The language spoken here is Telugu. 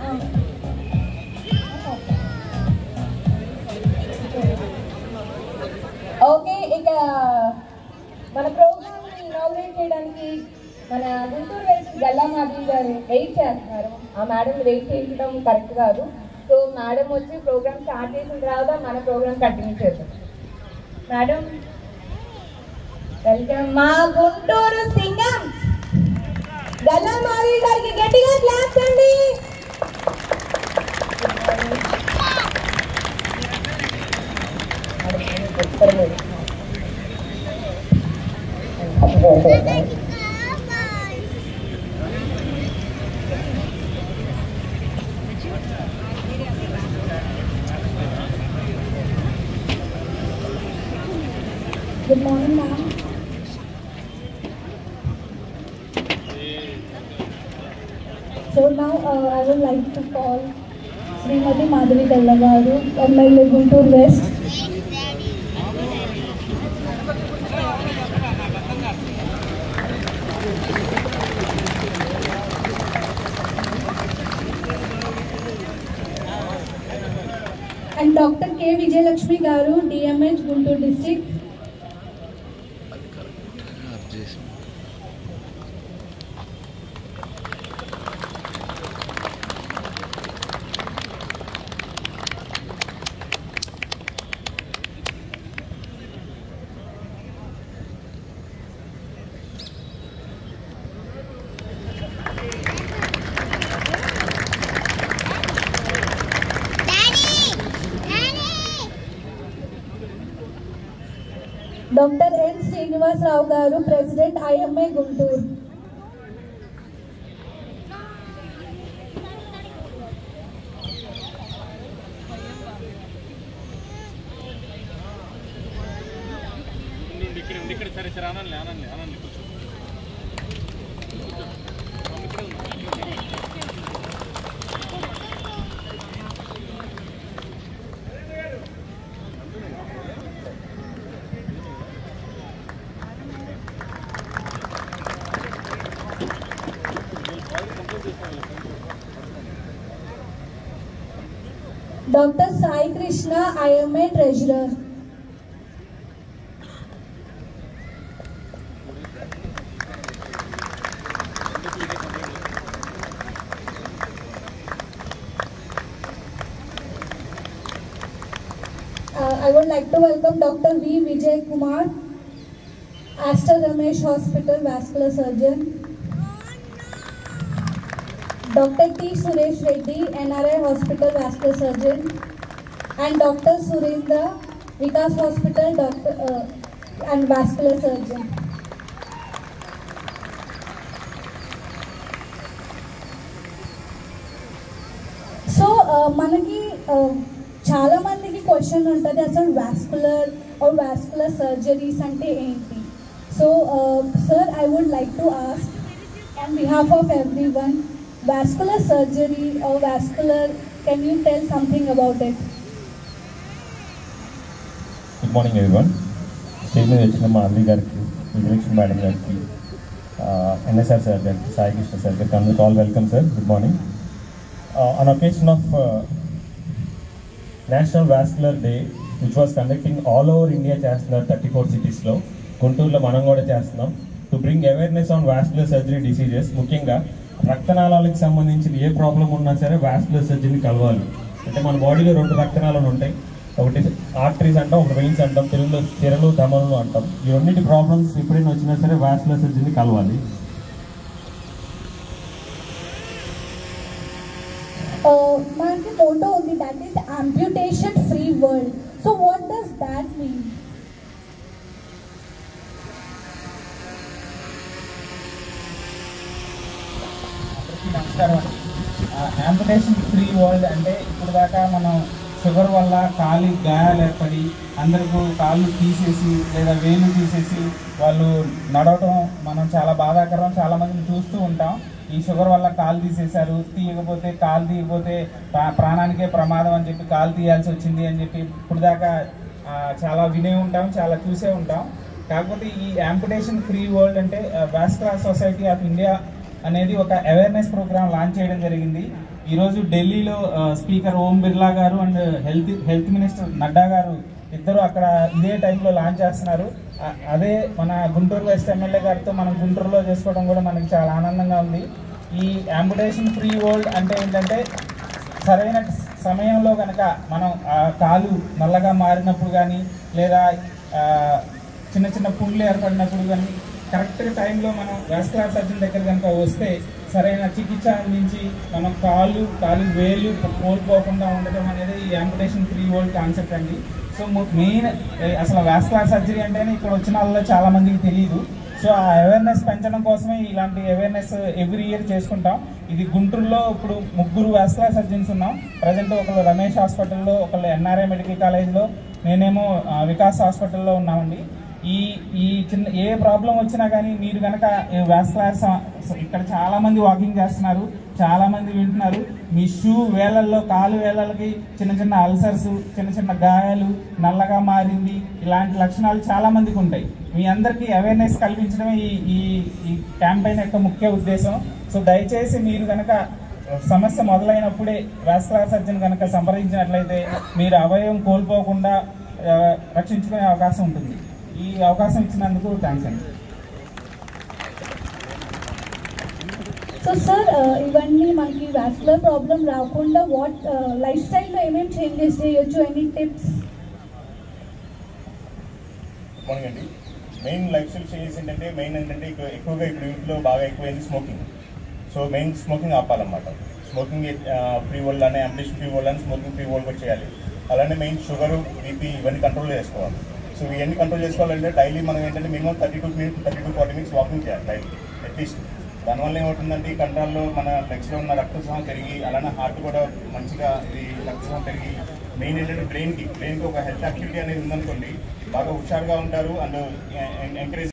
ఓకే ఇక మన ప్రోగ్రామ్ ఇనాగ్రేట్ చేయడానికి మన గుంటూరు వెస్ట్ గల్లా మాధవి గారు వెయిట్ చేస్తున్నారు ఆ మేడం వెయిట్ చేయడం కరెక్ట్ కాదు సో మేడం వచ్చి ప్రోగ్రామ్ స్టార్ట్ చేసిన తర్వాత మన ప్రోగ్రామ్ కంటిన్యూ చేద్దాం మేడం వెల్కమ్ మా గుంటూరు సింగం గల్లా మాధవి గారికి గట్టిగా క్లాప్స్ అండి Good morning, ma'am. So now uh, I would like to call Srimati Madhavi Tellagaru, MLA Guntur West. And Dr. K. Vijayalakshmi Garu, DMH Guntur District. Dr. N. Srinivas Rao Garu, President IMA Guntur. ఇక్కడ ఉంది ఇక్కడ సరే సరే అనండి అనండి అనండి కూర్చో Dr. Sai Krishna, IMA Treasurer. Uh, I would like to welcome Dr. V. Vijay Kumar, Aster Ramesh Hospital Vascular Surgeon. Dr. T. Suresh Reddy, NRI Hospital Vascular Surgeon, and Dr. Surendra, Vikas Hospital Doctor uh, and Vascular Surgeon. So మనకి uh, చాలా మందికి క్వశ్చన్ ఉంటుంది అసలు వాస్కులర్ ఆర్ వాస్కులర్ సర్జరీస్ అంటే ఏంటి so sir I would like to ask on behalf of everyone vascular surgery or vascular can you tell something about it good morning everyone stage మీద వచ్చిన మా అల్లి గారికి విజయలక్ష్మి మేడం గారికి ఎన్ఎస్ఆర్ సార్ గారికి సాయి కృష్ణ సార్ గారికి అందరికి all welcome sir good morning on occasion of national vascular day which was conducting all over India చేస్తున్నారు థర్టీ ఫోర్ సిటీస్లో గుంటూరులో మనం కూడా చేస్తున్నాం to bring awareness on vascular surgery diseases ముఖ్యంగా రక్తనాళాలకు సంబంధించిన ఏ ప్రాబ్లం ఉన్నా సరే వాస్కులర్ సర్జరీని కలవాలి అంటే మన బాడీలో రెండు రక్తనాళాలు ఉంటాయి ఒకటి ఆర్టరీస్ అంటాం ఒకటి వెయిన్స్ అంటాం తెలుగులో సిరలు ధమనులు అంటాం ఈ రెండింటి ప్రాబ్లమ్స్ ఎప్పుడైనా వచ్చినా సరే వాస్కులర్ సర్జరీని కలవాలి uh, మనకి మోటో ఉంది that is amputation free world so what does that mean అందరికీ నమస్కారం అండి యాంపుటేషన్ ఫ్రీ వరల్డ్ అంటే ఇప్పుడు దాకా మనం షుగర్ వల్ల కాలి గాయాలు ఏర్పడి అందరికీ కాళ్ళు తీసేసి లేదా వేలు తీసేసి వాళ్ళు నడవటం మనం చాలా బాధాకరం చాలా మందిని చూస్తూ ఉంటాం ఈ షుగర్ వల్ల కాలు తీసేశారు తీయకపోతే కాలు తీయకపోతే ప్రా- ప్రాణానికే ప్రమాదం అని చెప్పి కాలు తీయాల్సి వచ్చింది అని చెప్పి ఇప్పుడు దాకా ఆ, చాలా వినే ఉంటాం చాలా చూసే ఉంటాం కాకపోతే ఈ యాంపుటేషన్ ఫ్రీ వరల్డ్ అంటే వాస్కులర్ సొసైటీ ఆఫ్ ఇండియా అనేది ఒక అవేర్నెస్ ప్రోగ్రామ్ లాంచ్ చేయడం జరిగింది ఈరోజు ఢిల్లీలో ఆ, స్పీకర్ ఓం బిర్లా గారు and health health minister Nadda గారు ఇద్దరు అక్కడ ఇదే టైంలో లాంచ్ చేస్తున్నారు ఆ- అదే మన గుంటూరు వెస్ట్ ఎమ్మెల్యే గారితో మనం గుంటూరులో చేసుకోవడం కూడా మనకి చాలా ఆనందంగా ఉంది ఈ అంబుడేషన్ ఫ్రీ వరల్డ్ అంటే ఏంటంటే సరైన సమయంలో కనుక మనం ఆ కాలు నల్లగా మారినప్పుడు కానీ లేదా ఆ, చిన్న చిన్న పుండ్లు ఏర్పడినప్పుడు కానీ కరెక్ట్ టైంలో మనం వాస్కులర్ సర్జన్ దగ్గర కనుక వస్తే సరైన చికిత్స అందించి మనం కాళ్ళు కాలు వేలు కోల్పోకుండా ఉండటం అనేది ఈ అంబుడేషన్ ఫ్రీ వరల్డ్ కాన్సెప్ట్ అండి సో మెయిన్ అసలు వాస్కులర్ సర్జరీ అంటేనే ఇక్కడ వచ్చిన వాళ్ళలో చాలా మందికి తెలియదు సో ఆ అవేర్నెస్ పెంచడం కోసమే ఇలాంటి అవేర్నెస్ ఎవ్రీ ఇయర్ చేసుకుంటాం ఇది గుంటూరులో ఇప్పుడు ముగ్గురు వాస్కులర్ సర్జన్స్ ఉన్నాం ప్రజెంట్ ఒకళ్ళు రమేష్ హాస్పిటల్లో ఒకళ్ళు ఎన్ఆర్ఐ మెడికల్ కాలేజ్లో నేనేమో ఆ, వికాస్ హాస్పిటల్లో ఉన్నామండి ఈ ఈ చిన్న ఏ ప్రాబ్లం వచ్చినా కానీ మీరు కనుక వాస్కులర్ ఇక్కడ చాలా మంది వాకింగ్ చేస్తున్నారు చాలా మంది వింటున్నారు మీ షూ వేలల్లో కాలు వేలలకి చిన్న చిన్న అల్సర్స్ చిన్న చిన్న గాయాలు నల్లగా మారింది ఇలాంటి లక్షణాలు చాలా మందికి ఉంటాయి మీ అందరికీ అవేర్నెస్ కల్పించడమే ఈ ఈ ఈ క్యాంపెయిన్ యొక్క ముఖ్య ఉద్దేశం సో దయచేసి మీరు కనుక సమస్య మొదలైనప్పుడే వాస్కులర్ సర్జన్ కనుక సంప్రదించినట్లయితే మీరు అవయవం కోల్పోకుండా ఆ, రక్షించుకునే అవకాశం ఉంటుంది ఈ అవకాశం ఇచ్చినందుకు థ్యాంక్స్ అండి సో సార్ ఇవన్నీ మనకి వాస్కులర్ ప్రాబ్లం రాకుండా వాట్ లైఫ్ స్టైల్లో ఏమేమి చేంజెస్ చేయొచ్చు ఎనీ టిప్స్ మార్నింగ్ అండి మెయిన్ లైఫ్ స్టైల్ చేంజెస్ ఏంటంటే మెయిన్ ఏంటంటే ఎక్కువ- ఎక్కువగా ఇప్పుడు యూత్లో బాగా ఎక్కువైంది స్మోకింగ్ సో మెయిన్ స్మోకింగ్ ఆపాలన్నమాట స్మోకింగ్ ఫ్రీ వరల్డ్ అనే అంబిషన్ ఫ్రీ వరల్డ్ అని స్మోకింగ్ ఫ్రీ వరల్డ్ కూడా చేయాలి అలానే మెయిన్ షుగర్ బీపీ ఇవన్నీ కంట్రోల్ చేసుకోవాలి సో ఇవన్నీ కంట్రోల్ చేసుకోవాలంటే డైలీ మనం ఏంటంటే minimum thirty to minutes thirty to forty minutes walking చేయాలి డైలీ అట్లీస్ట్ దానివల్ల ఏమవుతుందంటే ఈ కంట్రాల్లో మన లెగ్స్లో ఉన్న రక్తస్రావం పెరిగి అలానే హార్ట్ కూడా మంచిగా ఇది రక్తస్రావం పెరిగి మెయిన్ ఏంటంటే బ్రెయిన్కి బ్రెయిన్కి ఒక హెల్త్ యాక్టివిటీ అనేది ఉందనుకోండి బాగా హుషారుగా ఉంటారు అండ్ ఎంకరేజ్